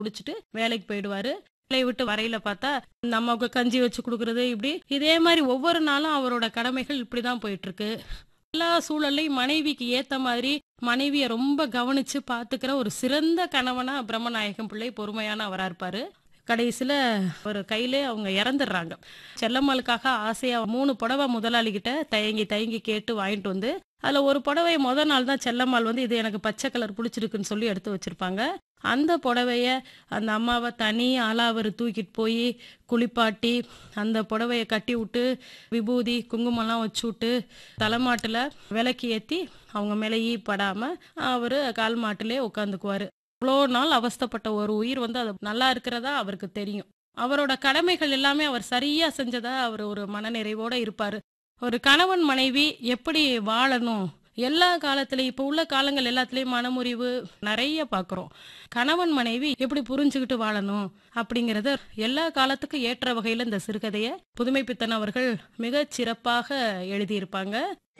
குடிச்சிட்டு வேலைக்கு போயிடுவாரு வேலையை விட்டு வரையில பார்த்தா நமக்கு கஞ்சி வச்சு கொடுக்கறது இப்படி இதே மாதிரி ஒவ்வொரு நாளும் அவரோட கடமைகள் இப்படிதான் போயிட்டு இருக்கு எல்லா சூழல்லையும் மனைவிக்கு ஏத்த மாதிரி மனைவியை ரொம்ப கவனிச்சு பாத்துக்கிற ஒரு சிறந்த கணவனா பிரம்மநாயகம் பிள்ளை பொறுமையான அவரா இருப்பாரு கடைசியில ஒரு கையிலே அவங்க இறந்துடுறாங்க செல்லம்மாளுக்காக ஆசையா மூணு புடவை முதலாளி கிட்ட தயங்கி தயங்கி கேட்டு வாங்கிட்டு வந்து அதுல ஒரு புடவைய முத நாள் தான் செல்லம்மாள் வந்து இது எனக்கு பச்சை கலர் பிடிச்சிருக்குன்னு சொல்லி எடுத்து வச்சிருப்பாங்க அந்த புடவைய அந்த அம்மாவை தனி ஆளா அவர் தூக்கிட்டு போய் குளிப்பாட்டி அந்த புடவைய கட்டி விட்டு விபூதி குங்குமம்லாம் வச்சு விட்டு தலைமாட்டுல விளக்கு ஏத்தி அவங்க மேலே ஈ படாம அவரு கால் மாட்டிலே உட்காந்துக்குவாரு இவ்வளோ நாள் அவஸ்தைப்பட்ட ஒரு உயிர் வந்து அது நல்லா இருக்கிறதா அவருக்கு தெரியும் அவரோட கடமைகள் எல்லாமே அவர் சரியா செஞ்சதா அவர் ஒரு மனநிறைவோட இருப்பாரு ஒரு கணவன் மனைவி எப்படி வாழணும் எல்லா காலத்துலயும் இப்ப உள்ள காலங்கள் எல்லாத்துலயும் மனமுறிவு நிறைய பாக்குறோம் கணவன் மனைவி எப்படி புரிஞ்சுக்கிட்டு வாழணும் அப்படிங்கறத எல்லா காலத்துக்கும் ஏற்ற வகையில இந்த சிறுகதையை புதுமை பித்தன் அவர்கள் மிக சிறப்பாக எழுதியிருப்பாங்க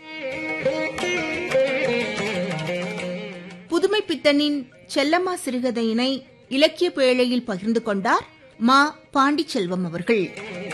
புதுமை பித்தனின் செல்லம்மா சிறுகதையினை இலக்கிய பேழையில் பகிர்ந்து கொண்டார் மா பாண்டிச்செல்வம் அவர்கள்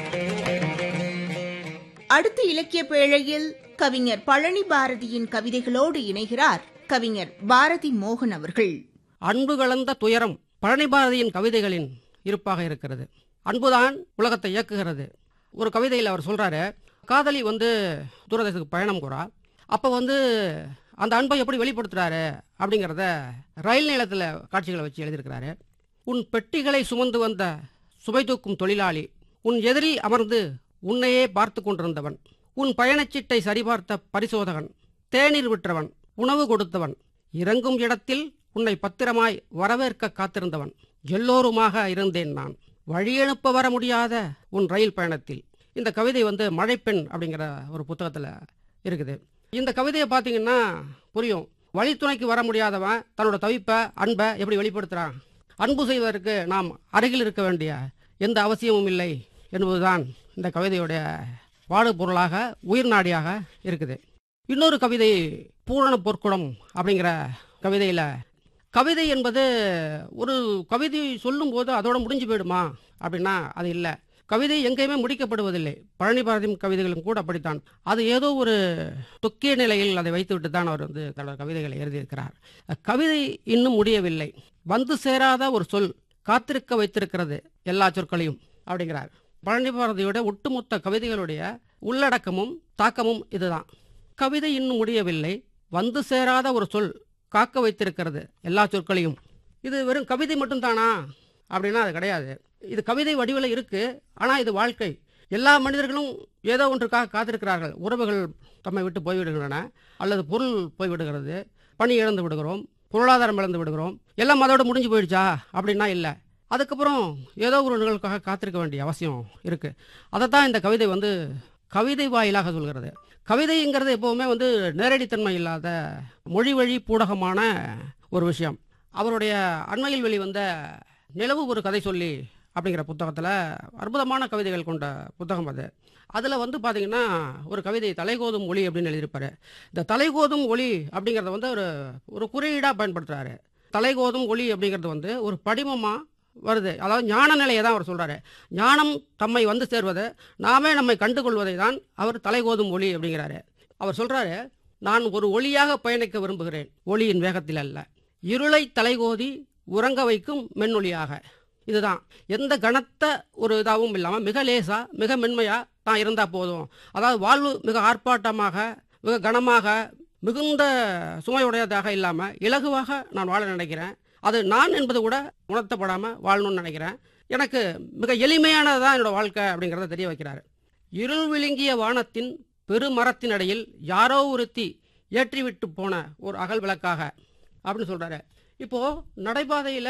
அடுத்த இலக்கிய பேழையில் கவிஞர் பழனி பாரதியின் கவிதைகளோடு இணைகிறார் கவிஞர் பாரதி மோகன் அவர்கள் அன்பு கலந்த துயரம் பழனி பாரதியின் கவிதைகளின் இருப்பாக இருக்கிறது அன்புதான் உலகத்தை இயக்குகிறது ஒரு கவிதையில் அவர் சொல்றாரு காதலி வந்து தூரதேசத்துக்கு பயணம் போறா அப்போ வந்து அந்த அன்பை எப்படி வெளிப்படுத்துறாரு அப்படிங்கிறத ரயில் நிலையத்தில் காட்சிகளை வச்சு எழுதியிருக்கிறாரு உன் பெட்டிகளை சுமந்து வந்த சுமை தூக்கும் தொழிலாளி உன் எதிரில் அமர்ந்து உன்னையே பார்த்து கொண்டிருந்தவன் உன் பயணச்சீட்டை சரிபார்த்த பரிசோதகன் தேநீர் விற்றவன் உணவு கொடுத்தவன் இறங்கும் இடத்தில் உன்னை பத்திரமாய் வரவேற்க காத்திருந்தவன் எல்லோருமாக இருந்தேன் நான் வழியனுப்ப வர முடியாத உன் ரயில் பயணத்தில் இந்த கவிதை வந்து மழைப்பெண் அப்படிங்கிற ஒரு புத்தகத்தில் இருக்குது இந்த கவிதையை பார்த்தீங்கன்னா புரியும் வழித்துணைக்கு வர முடியாதவன் தன்னோட தவிப்பை அன்பை எப்படி வெளிப்படுத்துகிறான் அன்பு செய்வதற்கு நாம் அருகில் இருக்க வேண்டிய எந்த அவசியமும் இல்லை என்பதுதான் இந்த கவிதையுடைய பாடுபொருளாக உயிர் நாடியாக இருக்குது இன்னொரு கவிதை பூரண பொற்குடம் அப்படிங்கிற கவிதையில் கவிதை என்பது ஒரு கவிதை சொல்லும்போது அதோட முடிஞ்சு போயிடுமா அப்படின்னா அது இல்லை கவிதை எங்கேயுமே முடிக்கப்படுவதில்லை பழனி பாரதியின் கவிதைகளும் கூட அப்படித்தான் அது ஏதோ ஒரு தொக்கிய நிலையில் அதை வைத்துவிட்டு தான் அவர் வந்து தன்னோட கவிதைகளை எழுதியிருக்கிறார் கவிதை இன்னும் முடியவில்லை வந்து சேராத ஒரு சொல் காத்திருக்க வைத்திருக்கிறது எல்லா சொற்களையும் அப்படிங்கிறார் பழனி பாரதியோட ஒட்டுமொத்த கவிதைகளுடைய உள்ளடக்கமும் தாக்கமும் இதுதான் கவிதை இன்னும் முடியவில்லை வந்து சேராத ஒரு சொல் காக்க வைத்திருக்கிறது எல்லா சொற்களையும் இது வெறும் கவிதை மட்டும்தானா அப்படின்னா அது கிடையாது இது கவிதை வடிவில் இருக்கு ஆனால் இது வாழ்க்கை எல்லா மனிதர்களும் ஏதோ ஒன்றுக்காக காத்திருக்கிறார்கள் உறவுகள் தம்மை விட்டு போய்விடுகின்றன அல்லது பொருள் போய்விடுகிறது பணி இழந்து விடுகிறோம் பொருளாதாரம் இழந்து விடுகிறோம் எல்லாம் அதோட முடிஞ்சு போயிடுச்சா அப்படின்னா இல்லை அதுக்கப்புறம் ஏதோ ஒரு நிகழ்வுக்காக காத்திருக்க வேண்டிய அவசியம் இருக்கு அதைத்தான் இந்த கவிதை வந்து கவிதை வாயிலாக சொல்கிறது கவிதைங்கிறது எப்போவுமே வந்து நேரடித்தன்மை இல்லாத மொழி வழி பூடகமான ஒரு விஷயம் அவருடைய அண்மையில் வெளிவந்த நிலவு ஒரு கதை சொல்லி அப்படிங்கிற புத்தகத்தில் அற்புதமான கவிதைகள் கொண்ட புத்தகம் அது அதில் வந்து பார்த்தீங்கன்னா ஒரு கவிதை தலைகோதும் ஒளி அப்படின்னு எழுதியிருப்பாரு இந்த தலைகோதும் ஒளி அப்படிங்கிறத வந்து ஒரு ஒரு குறியீடாக பயன்படுத்துகிறாரு தலைகோதும் ஒளி அப்படிங்கிறது வந்து ஒரு படிமமாக வருது அதாவது ஞான நிலையை தான் அவர் சொல்கிறாரு ஞானம் தம்மை வந்து சேர்வது நாமே நம்மை கண்டுகொள்வதை தான் அவர் தலைகோதும் ஒளி அப்படிங்கிறாரு அவர் சொல்கிறாரு நான் ஒரு ஒளியாக பயணிக்க விரும்புகிறேன் ஒளியின் வேகத்தில் அல்ல இருளை தலைகோதி உறங்க வைக்கும் மென்னொளியாக இதுதான் எந்த கனத்த ஒரு இதாகவும் இல்லாமல் மிக லேசாக மிக மென்மையாக தான் இருந்தால் போதும் அதாவது வாழ்வு மிக ஆர்ப்பாட்டமாக மிக கனமாக மிகுந்த சுமையுடையதாக இல்லாமல் இலகுவாக நான் வாழ நினைக்கிறேன் அது நான் என்பது கூட உணர்த்தப்படாமல் வாழணும்னு நினைக்கிறேன் எனக்கு மிக எளிமையானது தான் என்னோட வாழ்க்கை அப்படிங்கிறத தெரிய வைக்கிறாரு இருள் விழுங்கிய வானத்தின் பெருமரத்தின் அடையில் யாரோ ஒருத்தி ஏற்றிவிட்டு போன ஒரு அகல் விளக்காக அப்படின்னு சொல்கிறாரு இப்போது நடைபாதையில்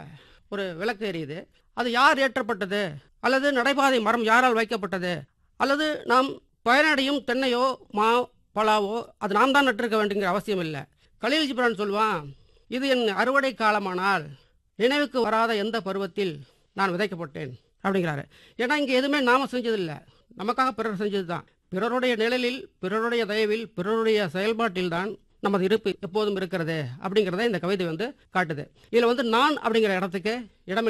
ஒரு விளக்கு எரியுது அது யார் ஏற்றப்பட்டது அல்லது நடைபாதை மரம் யாரால் வைக்கப்பட்டது அல்லது நாம் பயனடையும் தென்னையோ மா பலாவோ அது நாம் தான் நட்டிருக்க வேண்டிங்கிற அவசியம் இல்லை கலீல் ஜிப்ரான் சொல்வான் இது என் அறுவடை காலமானால் நினைவுக்கு வராத எந்த பருவத்தில் நான் விதைக்கப்பட்டேன் அப்படிங்கிறாரு ஏன்னா இங்கே எதுவுமே நாம செஞ்சதில்லை நமக்காக பிறர் செஞ்சது தான் பிறருடைய நிழலில் பிறருடைய தயவில் பிறருடைய செயல்பாட்டில்தான் நமது இருப்பு எப்போதும் இருக்கிறது அப்படிங்கிறத இந்த கவிதை வந்து காட்டுது இதில் வந்து நான் அப்படிங்கிற இடத்துக்கு இடம்